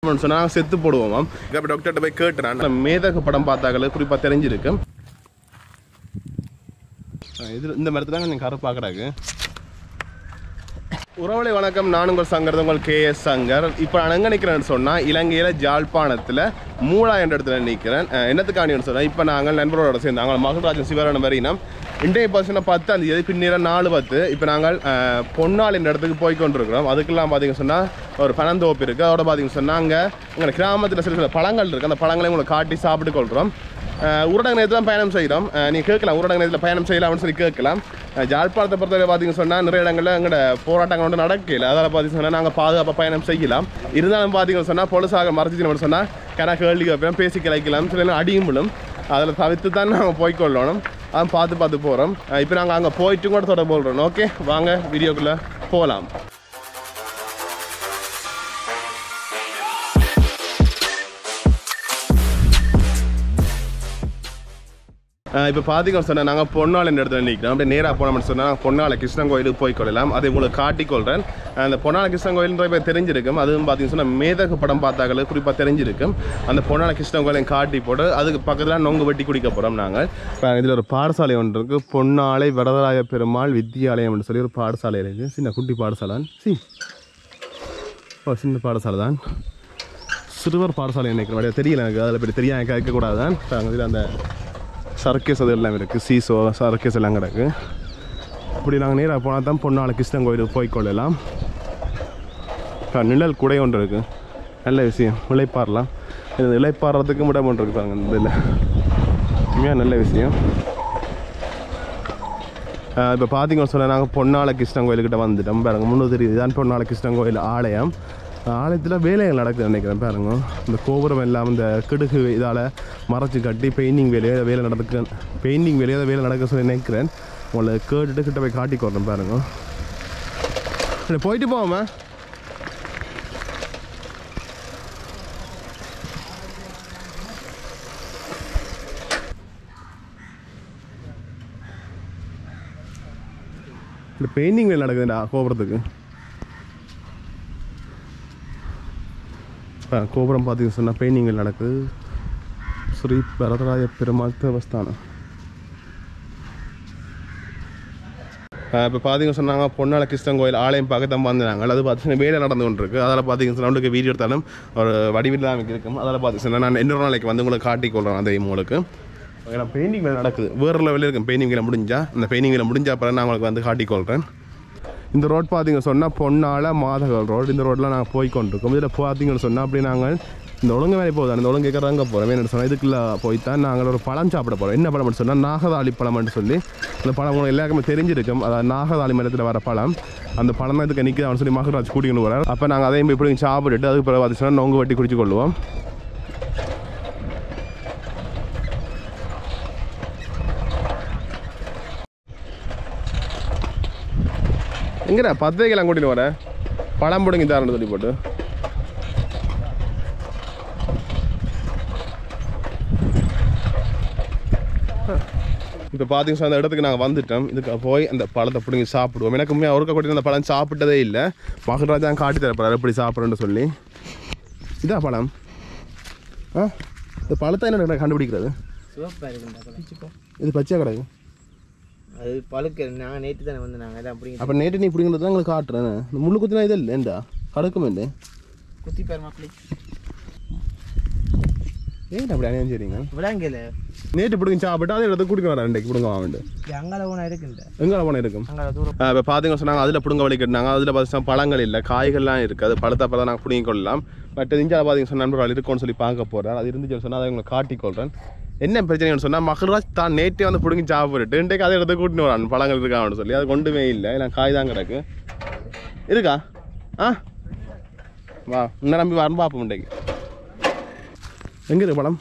சொன்னால் செத்து போடுவோம் இப்போ டாக்டர்கிட்ட போய் கேட்டுறான் மேதக படம் பார்த்தாக்கள் குறிப்பாக தெரிஞ்சிருக்கு அஹ் இது இந்த மரத்துல தான் கொஞ்சம் கருப்பாக்குறாங்க உறவுகளை வணக்கம் நான் உங்கள் சங்கர் உங்கள் கே எஸ் சங்கர் இப்போ நான் எங்கே நிற்கிறேன்னு சொன்னால் இலங்கையில் ஜாழ்ப்பாணத்தில் மூளா என்ற இடத்துல நிற்கிறேன் அஹ் என்னத்துக்காண்டின்னு சொன்னால் இப்போ நாங்கள் நண்பரோட சேர்ந்து நாங்கள் மகள்ராஜன் சிவரான மாதிரினா இன்றைய பர்சனை பத்து அந்த இது பின்னிற நாலு பத்து இப்போ நாங்கள் அஹ், பொன்னாள் என்ற இடத்துக்கு போய் கொண்டிருக்கிறோம் அதுக்கெல்லாம் பார்த்தீங்கன்னு சொன்னால் ஒரு பனந்தோப்பு இருக்குது அதோட பார்த்தீங்கன்னு சொன்னால் அங்கே எங்கள் கிராமத்தில் சில சில பழங்கள் இருக்குது அந்த பழங்களை உங்களை காட்டி சாப்பிட்டு கொள்கிறோம் ஊரடங்கு நேரத்தில் தான் பயணம் செய்கிறோம் நீ கேட்கலாம் ஊரடங்கு நேரத்தில் பயணம் செய்யலாம்னு சொல்லி கேட்கலாம் அஹ் ஜாழ்ப்பாணத்தை பொறுத்தவரை பார்த்தீங்கன்னு சொன்னால் நிறைய இடங்களில் எங்களோட போராட்டங்கள் வந்து நடக்கல அதால் பார்த்தீங்கன்னு சொன்னால் நாங்கள் பாதுகாப்பாக பயணம் செய்யலாம் இருந்தாலும் பார்த்தீங்கன்னு சொன்னால் பொலிசாக மறைச்சிட்டு சொன்னால் கணா கேள்வி வைப்போம் பேசி கிளைக்கலாம் சில நேரம் அடியும் விழும் அதில் தவிர்த்து தான் நாங்கள் போய்க்கொள்ளணும் அதான் பார்த்து பார்த்து போகிறோம் இப்போ நாங்கள் அங்கே போயிட்டு கூட தொடர்பு கொள்கிறோம் ஓகே வாங்க வீடியோக்குள்ளே போகலாம் இப்போ பார்த்தீங்கன்னு சொன்னால் நாங்கள் பொன்னாள் என்ற இடத்துல நிற்கிறோம் அப்படியே நேராக போனோம்னு சொன்னால் பொன்னாள கிருஷ்ணன் கோயிலுக்கு போய் கொள்ளலாம் அதை உங்களுக்கு காட்டிக்கொள்கிறேன் அந்த பொன்னாள கிருஷ்ணன் கோயில்ன்ற பேர் தெரிஞ்சிருக்கும் அதுவும் பார்த்தீங்கன்னு சொன்னால் மேதகு படம் பார்த்தாக்கள் குறிப்பாக தெரிஞ்சிருக்கும் அந்த பொன்னாள கிருஷ்ணன் கோயிலையும் காட்டி போட்டு அதுக்கு பக்கத்தில் நொங்கு வெட்டி குடிக்க போகிறோம் நாங்கள் இப்போ இதில் ஒரு பாடசாலை ஒன்று இருக்குது பொன்னாலை வரதராய பெருமாள் வித்தியாலயம்னு சொல்லி ஒரு பாடசாலை இருக்குது சின்ன குட்டி பாடசாலை சி ஓ சின்ன பாடசாலை தான் சிறுவர் பாடசாலை நினைக்கிறேன் வழியா தெரியல எனக்கு அதில் பற்றி தெரியாது எனக்கு கேட்கக்கூடாது தான் இப்போ அங்கே இதில் அந்த சர்க்கஸ் அது எல்லாம் இருக்குது சீசோ சர்க்கஸ் எல்லாம் கிடக்கு இப்படி நாங்கள் நேராக போனால் தான் பொன்னாள் கிருஷ்ணன் கோயிலுக்கு போய் கொள்ளலாம் இப்போ நிழல் குடை ஒன்று இருக்குது நல்ல விஷயம் இளைப்பாறலாம் இது இளைப்பாறதுக்கு இடம் ஒன்று இருக்கு பாருங்க இந்த இதில் உண்மையாக நல்ல விஷயம் இப்போ பார்த்தீங்கன்னு சொன்னால் நாங்கள் பொன்னாள கிருஷ்ணன் கோயிலுக்கிட்ட வந்துட்டோம் பாருங்க முன்னூறு தெரியுது இதுதான் பொன்னாள கிருஷ்ணன் கோயில் ஆலயம் ஆலயத்தில் வேலைகள் நடக்குது நினைக்கிறேன் பாருங்க இந்த கோபுரம் எல்லாம் இந்த கிடுகு இதால் மறைச்சு கட்டி பெயிண்டிங் வேலையை வேலை நடக்க பெயிண்டிங் வேலையை வேலை நடக்க சொல்லி நினைக்கிறேன் உங்களை கேட்டுட்டு கிட்ட போய் காட்டி கொடுறேன் பாருங்க சரி, போயிட்டு போவோமா இந்த பெயிண்டிங் வேலை நடக்குதுடா கோபுரத்துக்கு இப்போ கோபுரம் பார்த்தீங்கன்னு சொன்னால் பெயிண்டிங் வேலை நடக்குது ஸ்ரீ வரதராய பெருமாள் தேவஸ்தானம் இப்போ பார்த்தீங்கன்னு சொன்னாங்க பொன்னால கிருஷ்ணன் கோயில் ஆலயம் பார்க்க தான் வந்தாங்க அது பார்த்தீங்கன்னா வேலை நடந்து கொண்டு இருக்கு அதில் பார்த்தீங்கன்னு சொன்னா உங்களுக்கு வீடியோ எடுத்தாலும் ஒரு வடிவில் தான் இருக்கும் அதில் பார்த்தீங்கன்னா நான் இன்னொரு நாளைக்கு வந்து உங்களுக்கு காட்டிக்கொள்கிறேன் அந்த உங்களுக்கு ஏன்னா பெயிண்டிங் வேலை நடக்குது வேறு லெவலில் இருக்கும் பெயிண்டிங் வேலை முடிஞ்சா அந்த பெயிண்டிங் வேலை முடிஞ்ச அப்புறம் நான் உங்களுக்கு வந்து காட்டிக்கொள்கிறேன் இந்த ரோட் பார்த்தீங்க சொன்னால் பொன்னால மாதகல் ரோடு இந்த ரோட்டில் நாங்கள் போய் கொண்டிருக்கோம் இதில் பார்த்தீங்கன்னு சொன்னால் அப்படி நாங்கள் இந்த ஒழுங்கு வேலை போகுது அந்த ஒழுங்கு கேட்குறாங்க போகிறோம் என்ன சொன்னால் இதுக்குள்ளே போய் தான் நாங்கள் ஒரு பழம் சாப்பிட போகிறோம் என்ன பழம்னு சொன்னால் நாகதாளி பழம்னு சொல்லி அந்த பழம் உங்களுக்கு எல்லாருக்குமே தெரிஞ்சிருக்கும் அதாவது நாகதாளி மரத்தில் வர பழம் அந்த பழம் தான் இதுக்கு நிற்குது அவன் சொல்லி மகராஜ் கூட்டிகிட்டு வரார் அப்போ நாங்கள் அதையும் போய் இப்படி சாப்பிட்டுட்டு அதுக்கு பிறகு பார்த்தீங்கன்னா நொங்கு வெட்டி குடிச்சு கொள்வோம் எங்கடா பத்தேக்கெல்லாம் கூட்டிட்டு வர பழம் பிடுங்கி தரேன்னு சொல்லி போட்டு இப்போ பார்த்தீங்கன்னா அந்த இடத்துக்கு நாங்கள் வந்துட்டோம் இதுக்கு போய் அந்த பழத்தை பிடுங்கி சாப்பிடுவோம் எனக்கு உண்மையாக அவருக்கு கூட்டி அந்த பழம் சாப்பிட்டதே இல்லை மகராஜா காட்டி தரப்போறாரு எப்படி சாப்பிட்றேன்னு சொல்லி இதா பழம் ஆ இந்த பழத்தை என்ன கண்டுபிடிக்கிறது சிவப்பாக இருக்குண்டா இது பச்சையாக கிடக்கு அது பழுக்க நான் நேற்று தானே வந்து நாங்கள் அதான் அப்படி அப்போ நேற்று நீ பிடிங்கிறது தான் உங்களுக்கு காட்டுறேன் இந்த முள்ளு குத்தினா இது இல்லைண்டா கடுக்குமே இல்லை குத்தி பாரு மாப்பிள்ளை ஏன் அப்படி அநியாயம் செய்றீங்க விடாங்கல நேற்று பிடிங்க சாப்பிட்டு அதை இடத்துக்கு குடிக்க வரேன் இன்றைக்கு பிடுங்க வாண்டு அங்கால ஒன்றா இருக்குண்ட எங்கே போன இருக்கும் அங்கால தூரம் இப்போ பார்த்தீங்க சொன்னாங்க அதில் பிடுங்க வழி கட்டினாங்க அதில் பார்த்தீங்கன்னா பழங்கள் இல்லை காய்கள்லாம் இருக்குது அது பழத்தை அப்போ தான் நாங்கள் பிடிங்கி கொள்ளலாம் பட் இந்தியாவில் பார்த்தீங்க சொன்ன நண்பர்கள் இருக்கும்னு சொல்லி பார்க்க போகிறேன் அது இருந்துச்சு சொன்னால் அதை உங்களுக்கு காட்டிக்கொள்கிறேன் என்ன பிரச்சனைன்னு சொன்னால் மகராஜ் தான் நேற்றே வந்து பிடுங்கி சாப்பிட்டு இன்றைக்கு அதை இடத்துக்கு கூட்டின்னு வரான் பழங்கள் இருக்கான்னு சொல்லி அது கொண்டுமே இல்லை எல்லாம் காய் தான் கிடக்கு இருக்கா ஆ வா இன்னும் நம்பி வரணும் பார்ப்போம் இன்றைக்கு எங்கே இருக்கு பழம்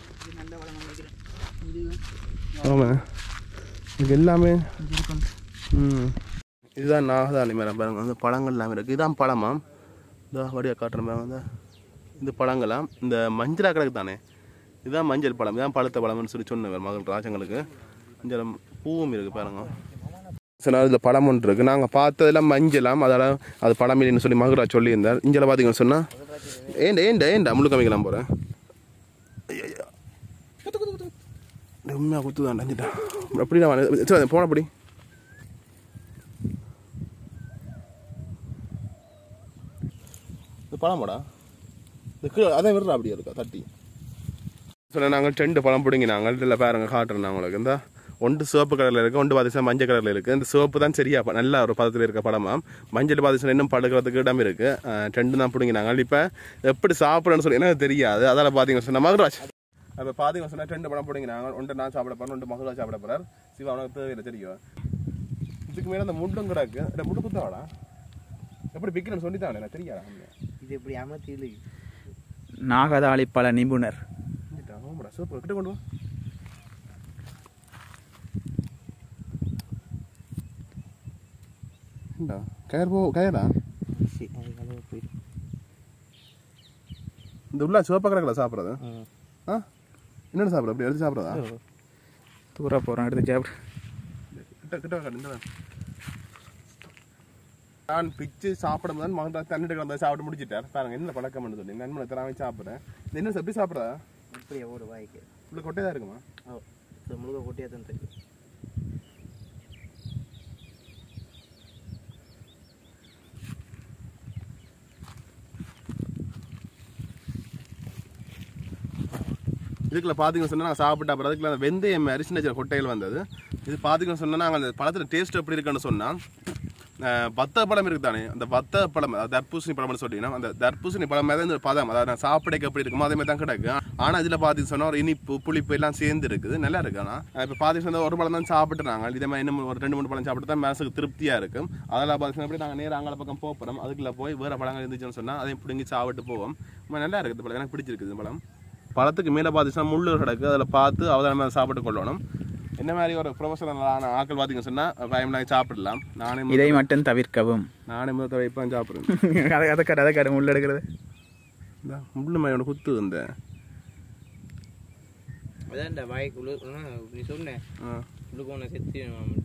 ஆமாம் இது எல்லாமே ம் இதுதான் நாகதாளி மரம் பாருங்க அந்த பழங்கள் எல்லாமே இருக்குது இதுதான் பழமாம் இந்த வடியாக காட்டுறேன் பாருங்க இந்த இது பழங்களாம் இந்த மஞ்சளா கிடக்கு தானே இதுதான் மஞ்சள் பழம் இதுதான் பழுத்த பழம்னு சொல்லி சொன்னவர் மகள் ராஜங்களுக்கு மஞ்சள் பூவும் இருக்குது பாருங்க சரி அதில் பழம் ஒன்று இருக்குது நாங்கள் பார்த்ததெல்லாம் மஞ்சளாம் அதெல்லாம் அது பழம் இல்லைன்னு சொல்லி மகராஜ் சொல்லியிருந்தார் இங்கே பார்த்தீங்கன்னு சொன்னால் ஏண்டா ஏண்டா ஏண்டா முள்ளு காமிக்கலாம் போகிறேன் உண்மையாக குத்து தான் அஞ்சிட்டா அப்படி நான் சரி போன அப்படி இது பழமாடா இது கீழே அதை விடுறா அப்படியே இருக்கா தட்டி சொன்ன நாங்கள் ரெண்டு பழம் பிடிங்கி நாங்கள் இல்லை பாருங்க காட்டுறேன் நான் உங்களுக்கு இந்த ஒன்று சிவப்பு கலரில் இருக்குது ஒன்று பார்த்தீங்கன்னா மஞ்சள் கலரில் இருக்குது இந்த சிவப்பு தான் சரியா ப- நல்ல ஒரு பதத்தில் இருக்க பழமா மஞ்சள் பார்த்தீங்கன்னா இன்னும் படுக்கிறதுக்கு இடம் இருக்குது ரெண்டு தான் பிடிங்கி நாங்கள் இப்போ எப்படி சாப்பிட்றேன்னு சொல்லி எனக்கு தெரியாது அதால் பார்த்தீங்கன்னா சொன்ன மகராஜ் அப்போ பார்த்தீங்கன்னா சொன்னால் ரெண்டு பழம் பிடிங்கி நாங்கள் ஒன்று நான் சாப்பிட போகிறேன் ஒன்று மகராஜ் சாப்பிட போகிறார் சிவா அவனுக்கு தேவையில்லை தெரியும் இதுக்கு மேலே அந்த முண்டும் கிடக்கு இந்த முண்டு குத்தாடா எப்படி பிக்கிறேன்னு சொல்லி தான் எனக்கு தெரியாதா இது இப்படி அமர்த்தி இழுக்கு நாகதாளி பல நிபுணர் ஆமாடா சூப்பர் கிட்ட கொண்டு வா ஏண்டா, கயிறு போ கயிறா சரி அது கலவை போயிட்டு இந்த உள்ள சிவப்பு கலக்கல சாப்பிட்றது ம். ஆ என்னென்ன சாப்பிட்றது அப்படி எடுத்து சாப்பிட்றதா தூர போகிறோம் எடுத்து சாப்பிடு கிட்ட கிட்ட வாங்க, இந்த வாங்க. நான் பிச்சு சாப்பிடும் தான் மகன் தண்ணி கலந்து சாப்பிட்டு முடிச்சிட்டார் பாருங்க என்ன பழக்கம்னு சொல்லி நன்மனை தராம சாப்பிட்றேன் இது என்ன எப்படி சாப்பிட்றதா அப்படியே ஒரு வாய்க்கு உள்ள கொட்டையா இருக்குமா ஓ இது முழுக்க கொட்டியாக தான் தெரியும் இதுக்குள்ள பார்த்தீங்கன்னு சொன்னா நாங்கள் சாப்பிட்ட அப்புறம் அதுக்குள்ள அந்த வெந்தயம் மாதிரி சின்ன சின்ன கொட்டைகள் வந்தது இது பார்த்தீங்கன்னு சொன்னா நாங்கள் அந்த பழத்தில் டேஸ்ட் எப்படி இருக்குன்னு சொன்னால் அஹ், வத்த பழம் இருக்கு தானே அந்த வத்த பழம் அதாவது தர்பூசணி பழம்னு சொல்லிங்கன்னா அந்த தர்பூசணி பழம் மாதிரி இந்த பதம் அதாவது நான் சாப்பிடக்கு எப்படி இருக்குமோ அதே மாதிரி தான் கிடக்கு ஆனால் இதில் பார்த்தீங்கன்னு சொன்னால் ஒரு இனிப்பு புளிப்பு எல்லாம் சேர்ந்து இருக்குது நல்லா இருக்கு ஆனால் இப்போ பார்த்தீங்கன்னா ஒரு பழம் தான் சாப்பிட்டு நாங்கள் இதே மாதிரி இன்னும் ஒரு ரெண்டு மூணு பழம் சாப்பிட்டு தான் மனசுக்கு திருப்தியாக இருக்கும் அதெல்லாம் பார்த்தீங்கன்னா அப்படி நாங்கள் நேரம் அங்கே பக்கம் போகிறோம் அதுக்குள்ள போய் வேறு பழங்கள் இருந்துச்சுன்னு சொன்னால் அதையும் பிடுங்கி சாப்பிட்டு போவோம் ரொம்ப நல்லா இருக்குது இந்த பழம் எனக்கு பிடிச்சிருக்குது இந்த பழம் பழத்துக்கு மேலே பார்த்துச்சுன்னா முள்ளு கிடக்கு அதில் பார்த்து அவதானமாக சாப்பிட்டு கொள்ளணும் என்ன மாதிரி ஒரு ப்ரொஃபஷனலான ஆக்கள் பார்த்தீங்கன்னு சொன்னால் பயம்லாம் சாப்பிடலாம் நானே முதல் இதை மட்டும் தவிர்க்கவும் நானே முதல் தடவை இப்போ சாப்பிட்றேன் அதை அதை காடு அதை காடு முள்ள எடுக்கிறது இந்த முள்ளு மாதிரி குத்து இந்த அதான் இந்த வாய்க்குள்ள நீ சொன்னேன் ஆ உள்ளுக்கு ஒன்று செத்து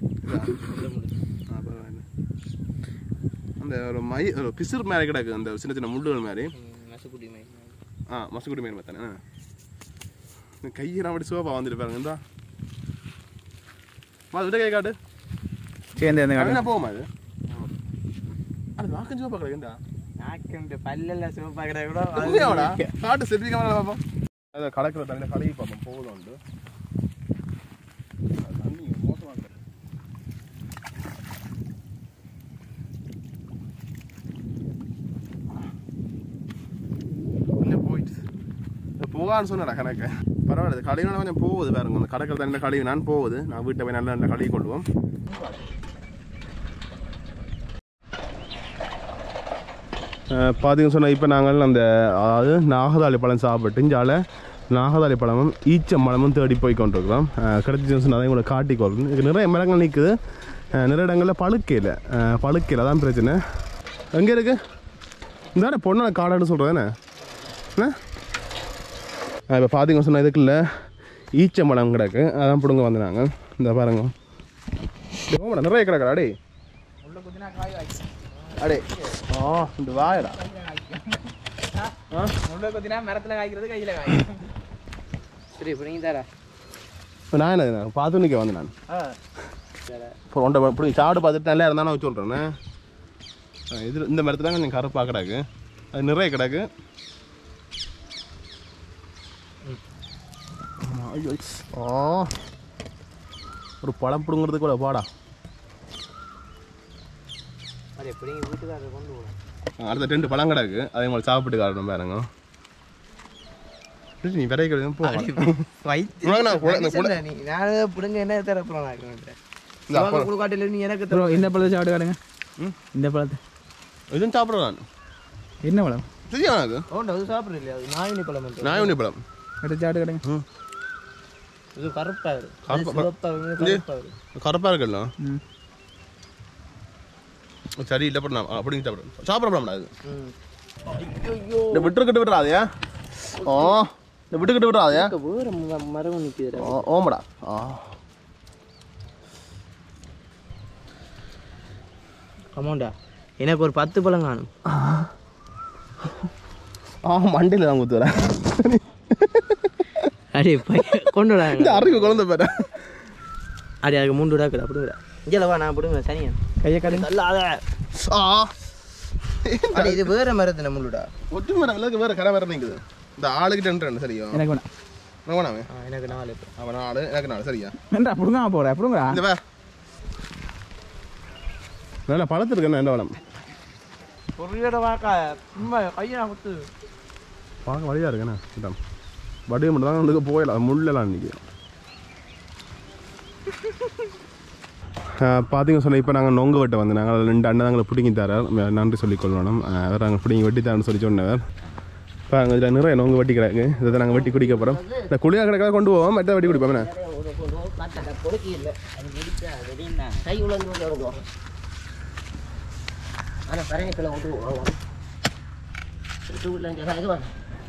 ஆ, பரவாயில்ல. அந்த ஒரு மை ஒரு பிசிறு மாதிரி கிடக்கு அந்த சின்ன சின்ன முள்ளுகள் மாதிரி நசுக்குடி மாதிரி ஆ மசக்குடி மீன் பார்த்தானே இந்த கையெல்லாம் அப்படி சோபா வந்துட்டு பாருங்க இந்தா மா விட கை காட்டு சேர்ந்து அந்த காடு என்ன போகுமா அது அது வாக்கம் சோபா கிடக்குண்டா நாக்கு பல்லெல்லாம் சிவப்பாக கிடக்க கூட உண்மையாவாடா காட்டு செல்வி கேமரா பார்ப்போம் அதை கலக்கிற தண்ணியில் கழுவி பார்ப்போம் போதும் உண்டு அது தண்ணி மோசமாக கிடக்கு கொஞ்சம் போயிட்டு இது போகான்னு சொன்னடா கணக்கு பரவாயில்ல இது கழுவினா கொஞ்சம் போகுது பாருங்க அந்த கடற்கரை தண்ணியில் கழுவினான்னு போகுது நான் வீட்டை போய் நல்லா நல்லா கழுவி கொள்வோம் பார்த்தீங்கன்னு சொன்னால் இப்போ நாங்கள் அந்த அதாவது நாகதாளி பழம் சாப்பிட்டு இஞ்சால நாகதாளி பழமும் ஈச்சம்பழமும் தேடி போய் கொண்டிருக்கிறோம் கிடைச்சிச்சுன்னு சொன்னால் அதை உங்களுக்கு காட்டிக்கொள்ளும் இதுக்கு நிறைய மரங்கள் நிற்குது அஹ் நிறைய இடங்களில் பழுக்கையில் பழுக்கையில் தான் பிரச்சனை எங்கே இருக்கு இந்த பொண்ணான காடான்னு சொல்கிறேன் என்ன இப்போ பார்த்தீங்கன்னு சொன்னால் இதுக்குள்ள ஈச்சம்பழம் கிடக்கு அதான் பிடுங்க வந்தாங்க இந்த பாருங்க ஓமடா நிறைய கிடக்குறா அடே அடே ஆ இந்த வாயடா முள்ள கொத்தினா மரத்தில் காய்க்கிறது கையில் காய்க்கும் சரி இப்போ நீங்கள் தரா நான் என்ன நான் பார்த்து நிற்க வந்தேன் நான் ஆ இப்போ ஒன்றை இப்படி சாப்பிட்டு பார்த்துட்டு நல்லா இருந்தானே வச்சு சொல்கிறேன்னு இது இந்த மரத்துல தான் கொஞ்சம் கருப்பாக கிடக்கு அது நிறைய கிடக்கு ஆமா, ஐயோ ஆ ஒரு பழம் பிடுங்கிறதுக்கு கூட பாடா அது எப்படி நீங்கள் வீட்டுக்காரர் கொண்டு போகலாம் அடுத்த ரெண்டு பழம் கிடக்கு அதை உங்களுக்கு சாப்பிட்டு காட்டணும் பாருங்க சரி, நீ விரைய கிடையாது போ உனக்கு நான் கூட- நான் கூட- நீ நான் பிடுங்க என்ன தரப்புறம் இல்ல, அப்போ- குழுக்காட்டில் நீ எனக்கு ப்ரோ இந்த பழத்தை சாப்பிட்டு காடுங்க ம். இந்த பழத்தை இதுவும் சாப்பிட்றேன் நான் என்ன பழம் தெரியும் எனக்கு ஓண்டா அது சாப்பிட்றது இல்லையா அது நாயினி பழம் என்று. நாயுனி பழம் எடுத்து சாப்பிட்டு காடுங்க ம் இது கருப்பாக இருக்கு கருப்பா- சிவப்பாக இருக்கு, கருப்பாக இருக்கு கருப்பாக இருக்குல்ல ம் சரி இல்லை பண்ணலாம் அப்படிங்க சாப்பிட்றேன் சாப்பிடலாம்டா அது ம் இந்த விட்டுக்கிட்டு விட்டுறாதயா ஓ இந்த விட்டுக்கிட்டு விட்டுறாதயா இங்க வேற ம- மரம் நிற்குதுடா ஓ ஓமடா ஆ கமாண்டா எனக்கு ஒரு பத்து பழம் காணும் ஆ மண்டையில் தான் குத்துறேன் அடே பையன் கொண்டு இந்த விடாங்க அறிவு குழந்தை பேர அடே அதுக்கு மூண்டு விடாக்குது அப்படி விடா இங்கே வா நான் பிடுங்க சனியன் கையை காட்டுங்க அல்லாத ஆ அடே இது வேற மரத்துல முள்ளுடா ஒட்டு மரம் இல்லைக்கு வேற கரை வேற நிற்குது இந்த ஆளுக்கிட்ட ரெண்டு சரியா எனக்கு வேணாம் நான் வேணாமே ஆ, எனக்கு நாலு இப்போ அவன் நாலு எனக்கு நாலு சரியா ஏன்டா புடுங்காம போற புடுங்கடா இந்த வே நல்ல பழத்திருக்கு என்ன என்ன வேணும் பொருளோட வாக்கா சும்மா கையா குத்து பார்க்க வழியாக இருக்குண்ணே இதான் வடிவம் மட்டும் தான் உங்களுக்கு போயிடலாம் முள்ளெல்லாம் இன்னைக்கு பார்த்தீங்க சொன்ன இப்போ நாங்கள் நொங்கு வெட்ட வந்து நாங்கள் ரெண்டு அண்ணன் தாங்களை பிடிங்கி தரார் நன்றி சொல்லிக் கொள்ளணும் அவர் நாங்கள் பிடிங்கி வெட்டி தரேன்னு சொல்லி சொன்னவர் இப்போ அங்கே இதில் நிறைய நொங்கு வெட்டி கிடக்கு இதை நாங்கள் வெட்டி குடிக்க போகிறோம் இந்த குளியாக கிடக்காத கொண்டு போவோம் மற்ற வெட்டி குடிப்போம் என்ன கை உழந்து வருவோம் ஆனால் பரணிக்கிழமை விட்டு வருவோம் இது வாங்க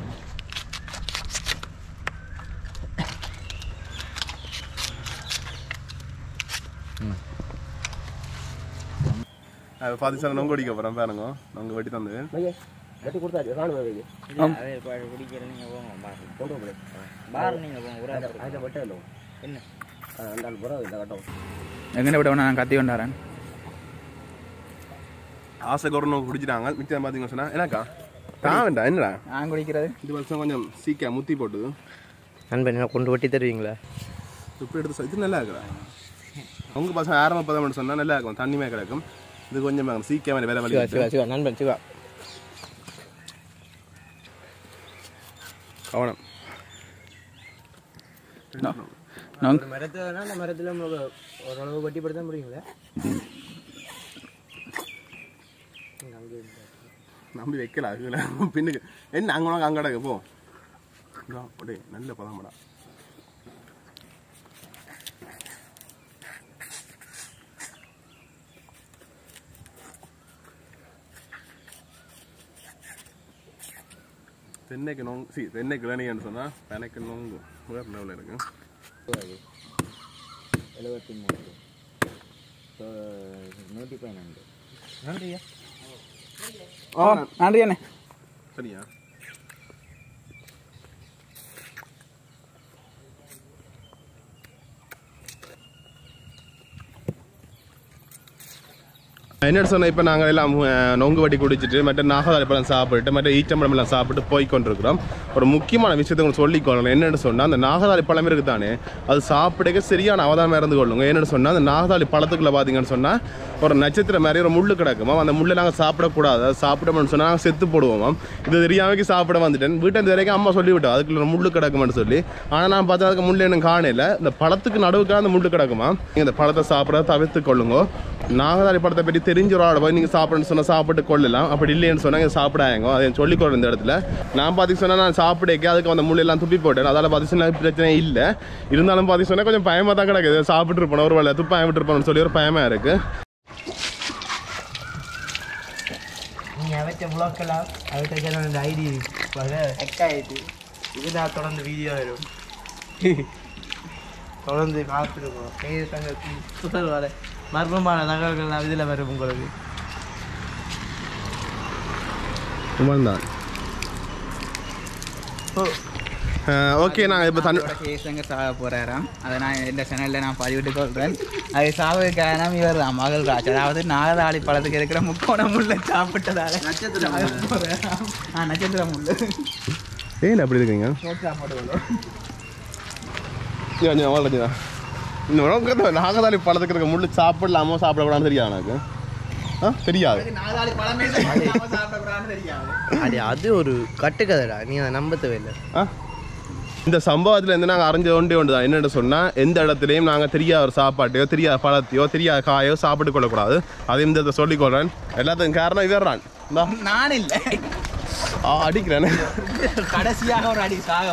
பார்த்து சார் நொங்கு வெடிக்க போகிறோம் பாருங்க நொங்கு வெட்டி தந்து வெட்டி கொடுத்தாச்சு காணும் வைங்க அதில் வெட்ட இல்லை என்ன அந்த ஆள் புறம் இல்லை கட்டும் எங்கே விட நான் கத்தி கொண்டாரன் ஆசைக்கு ஒரு நோக்கு குடிச்சிட்டாங்க மிச்சம் பார்த்தீங்கன்னு சொன்னால் என்னக்கா தான் வேண்டாம் என்னடா நான் குடிக்கிறது இது வருஷம் கொஞ்சம் சீக்கிர முத்தி போட்டுது நண்பன் என்ன கொண்டு வெட்டி தருவீங்களா இப்போ எடுத்து சொ- இது நல்லா இருக்குடா உங்கள் பசங்க ஆரம்ப பதம் மட்டும் சொன்னால் நல்லா இருக்கும் தண்ணிமே கிடக்கும் இது கொஞ்சம் சீக்கிரம் வேலை வழி சிவா சிவா சிவா நண்பன் சிவா கவனம் நான் ஒரு மரத்தில் அந்த மரத்தில் உங்களுக்கு ஓரளவு வட்டி படுத்த முடியுங்களா நம்பி வைக்கல அதுல பின்னுக்கு என்ன அங்கே உனக்கு அங்கே கிடக்கு போ இதோ, அப்படியே நல்ல பதம்டா தென்னைக்கு நோங்கு சி தென்னைக்கு இளநின்னு சொன்னால் பெனைக்கு நோங்கு வேறு லெவலில் இருக்கு எழுபத்தி மூணு நூற்றி பதினெண்டு நன்றியா ஓ நன்றி அண்ணே சரியா என்ன சொன்ன இப்போ நாங்கள் எல்லாம் அஹ், நொங்கு வட்டி குடிச்சிட்டு மற்ற நாகதாரி பழம் சாப்பிட்டு மற்ற ஈச்சம்பழம் எல்லாம் சாப்பிட்டு போய் கொண்டிருக்கிறோம் ஒரு முக்கியமான விஷயத்தை உங்களுக்கு சொல்லிக் கொள்ளணும் என்னென்னு சொன்னால் அந்த நாகதாரி பழம் இருக்குது தானே அது சாப்பிடக்க சரியான அவதானமாக இருந்து கொள்ளுங்க என்னென்னு சொன்னால் அந்த நாகதாரி பழத்துக்குள்ள பார்த்தீங்கன்னு சொன்னால் ஒரு நட்சத்திரம் மாதிரி ஒரு முள்ளு கிடக்குமா அந்த முள்ளை நாங்கள் சாப்பிடக்கூடாது அது சாப்பிடணும்னு சொன்னால் நாங்கள் செத்து போடுவோம் இது தெரியாமக்கு சாப்பிட வந்துட்டேன் வீட்டை இந்த வரைக்கும் அம்மா சொல்லிவிட்டோம் அதுக்குள்ள ஒரு முள்ளு கிடக்குமான்னு சொல்லி ஆனால் நான் பார்த்தா அதுக்கு முள்ளு எனக்கு காணல இந்த பழத்துக்கு நடுவுக்காக அந்த முள்ளு கிடக்குமா நீங்கள் இந்த பழத்தை சாப்பிட தவிர்த்து கொள்ளுங்க நாகதாரி பழத்தை பற்றி தெரிஞ்ச ஒரு ஆளை போய் நீங்கள் சாப்பிடணும்னு சொன்னால் சாப்பிட்டு கொள்ளலாம் அப்படி இல்லைன்னு சொன்னால் இங்கே சாப்பிடாங்க அதை சொல்லிக்கொள்ள இந்த இடத்துல நான் பார்த்து சொன்னால் நான் சாப்பிடக்க அதுக்கு அந்த முள்ளெல்லாம் துப்பி போட்டேன் அதால் பார்த்து சொன்னால் பிரச்சனை இல்லை இருந்தாலும் பார்த்து சொன்னால் கொஞ்சம் பயமாக தான் கிடக்குது சாப்பிட்டு இருப்போம் ஒரு வேலை துப்பாயம் விட்டுருப்போம்னு சொல்லி ஒரு பயமாக இருக்குது நீங்கள் அவற்றை முழக்கலாம் அவற்றை சேனல் ஐடி ஹெக் ஆகிட்டு இதுதான் தொடர்ந்து வீடியோ வரும் தொடர்ந்து பார்த்துருக்கோம் கைது தங்கத்தி முதல் வர மர்மமான தகவல்கள் இதில் வரும் உங்களுக்கு தான் ஓகே நாங்கள் இப்போ தண்ணி கேசங்க சாக போறாராம் அதை நான் இந்த சேனலில் நான் பதிவிட்டு கொள்கிறேன் அது சாவது காரணம் இவர் தான் மகள் ராஜ் அதாவது நாகதாளி பழத்துக்கு இருக்கிற முக்கோண முள்ள சாப்பிட்டதால நட்சத்திரம் ஆ நட்சத்திரம் முள்ளு ஏன் அப்படி இருக்கீங்க சோற்றா போட்டுக்கொள்ளும் கொஞ்சம் அவ்வளோ இந்த உலகத்தை நாகதாளி பழத்துக்கு இருக்க முள்ளு சாப்பிடலாமோ சாப்பிடக்கூடாதுன்னு தெரியாது எனக்கு ஆ தெரியாது நாகதாளி பழமே சாப்பிடக்கூடாதுன்னு தெரியாது அது அது ஒரு கட்டுக்கதைடா நீ அதை நம்ப தேவையில்லை ஆ இந்த சம்பவத்தில் இருந்து நாங்கள் அறிஞ்ச ஒன்றே ஒன்று தான் என்னென்னு சொன்னால் எந்த இடத்துலையும் நாங்கள் தெரியாத ஒரு சாப்பாட்டையோ தெரியாத பழத்தையோ தெரியாத காயோ சாப்பிட்டு கொள்ளக்கூடாது அதையும் இந்த இடத்துல சொல்லிக்கொள்கிறேன் எல்லாத்துக்கும் காரணம் இவர்றான் இந்தா நான் இல்லை ஆ, அடிக்கிறேனே கடைசியாக ஒரு அடி சாக முடியாது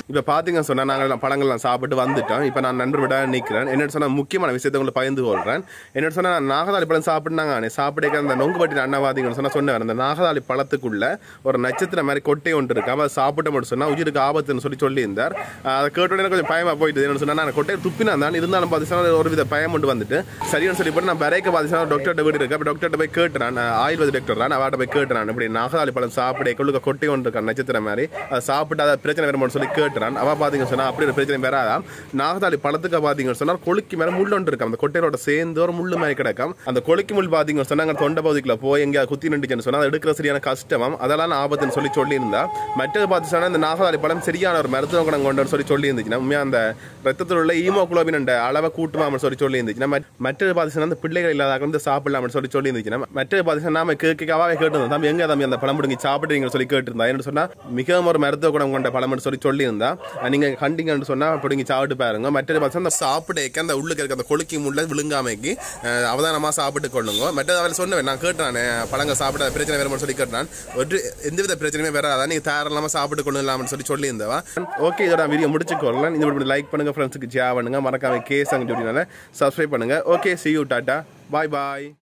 இப்போ பார்த்தீங்கன்னு சொன்னால் நாங்கள் பழங்கள்லாம் சாப்பிட்டு வந்துட்டோம் இப்போ நான் நண்பர் விட நிற்கிறேன் என்னென்னு சொன்னால் முக்கியமான விஷயத்தை உங்களுக்கு பகிர்ந்து கொள்கிறேன் என்னென்னு சொன்னால் நான் நாகதாளி பழம் சாப்பிட்டுனாங்க சாப்பிட அந்த நொங்கு பட்டி அண்ணாவாதிங்கன்னு சொன்னால் சொன்னேன் அந்த நாகதாளி பழத்துக்குள்ள ஒரு நட்சத்திரம் மாதிரி கொட்டை ஒன்று இருக்கு அவள் சாப்பிட்ட மட்டும் சொன்னால் உயிருக்கு ஆபத்துன்னு சொல்லி சொல்லியிருந்தார் ஆஹ் அதை கேட்ட உடனே கொஞ்சம் பயமாக போயிட்டு என்னன்னு சொன்னால் நான் கொட்டையை துப்பினா தான் இருந்தாலும் பார்த்தீங்கன்னா ஒரு வித பயம் கொண்டு வந்துட்டு சரின்னு சொல்லி போட்டு நான் பறைக்க பார்த்தீங்கன்னா டாக்டர்கிட்ட வீடு இருக்கு அப்போ டாக்டர்கிட்ட போய் கேட்டுறான் நான் ஆயுர்வேத டாக்டர் தான் அவட்ட போய் கேட்டுறான் இப்படி நாகதாளி பழம் சாப்பிட கொள்ளுக்க கொட்டை ஒன்று இருக்கா நட்சத்திரம் மாதிரி அதை சாப்பிட்டு அதை பிரச்சனை வருமானு சொல்லி கேட்டுறான் அவ பார்த்தீங்கன்னு சொன்னால் அப்படி ஒரு பிரச்சனை வராதாம் நாகதாளி பழத்துக்கு பார்த்தீங்கன்னு சொன்னால் கொழுக்கி மேலே முள் ஒன்று இருக்கும் அந்த கொட்டையோட சேர்ந்து ஒரு முள்ளு மாதிரி கிடக்கும் அந்த கொழுக்கி முள் பார்த்தீங்கன்னு சொன்னா அங்க தொண்டை பகுதிக்குள்ள போய் எங்கேயா குத்தி நின்றுச்சுன்னு சொன்னா அதை எடுக்கிற சரியான கஷ்டமாம் அதெல்லாம் ஆபத்துன்னு சொல்லி சொல்லியிருந்தா மற்றது பார்த்து சொன்னா இந்த நாகதாளி பழம் சரியான ஒரு மருத்துவ குணம் கொண்டு சொல்லி சொல்லி இருந்துச்சுன்னா உண்மையா அந்த ரத்தத்தில் உள்ள ஈமோகுளோபின் என்ற அளவை கூட்டுமாமல் சொல்லி சொல்லி இருந்துச்சுன்னா மற்ற- மற்றது பார்த்து அந்த பிள்ளைகள் இல்லாத வந்து சாப்பிடலாம்னு சொல்லி சொல்லி இருந்துச்சுன்னா மற்றது பார்த்து நாம கேட்கவாவே கேட்டிருந்தோம் தம்பி எங்க தம்பி அந்த பழம் பிடுங்கி சாப்பிடுறீங்கன்னு சொல்லி கேட்டிருந்தா என்ன சொன்னா மிகவும் ஒரு மருத்துவ குணம் கொண்ட பழம்னு சொல்லி சொல்லியிருந்தா நீங்க கண்டிங்கன்னு சொன்னா பிடுங்கி சாப்பிட்டு பாருங்க மற்றது பார்த்து அந்த சாப்பிடக்க அந்த உள்ளுக்கு இருக்க அந்த கொழுக்கி முள்ள விழுங்காமைக்கு அஹ், அவதானமா சாப்பிட்டு கொள்ளுங்க மற்றது அவள் சொன்னேன் நான் கேட்டான் பழங்க சாப்பிட பிரச்சனை வருமானு சொல்லி கேட்டான் ஒரு எந்தவித பிரச்சனையுமே வராதா நீங்க தாராளமா சாப்பிட்டு கொள்ளலாம்னு சொல்லி சொல்லியிருந்தவா ஓகே இதோட வீடியோ முடிச்சுக்கொள்ளலாம் இந்த லைக் பண்ணுங்க ஃப்ரெண்ட்ஸுக்கு ஷேர் பண்ணுங்க மறக்காம கேஸ் அங்கே சொல்லினால சப்ஸ்கிரைப் பண்ணுங்க okay see you tata bye bye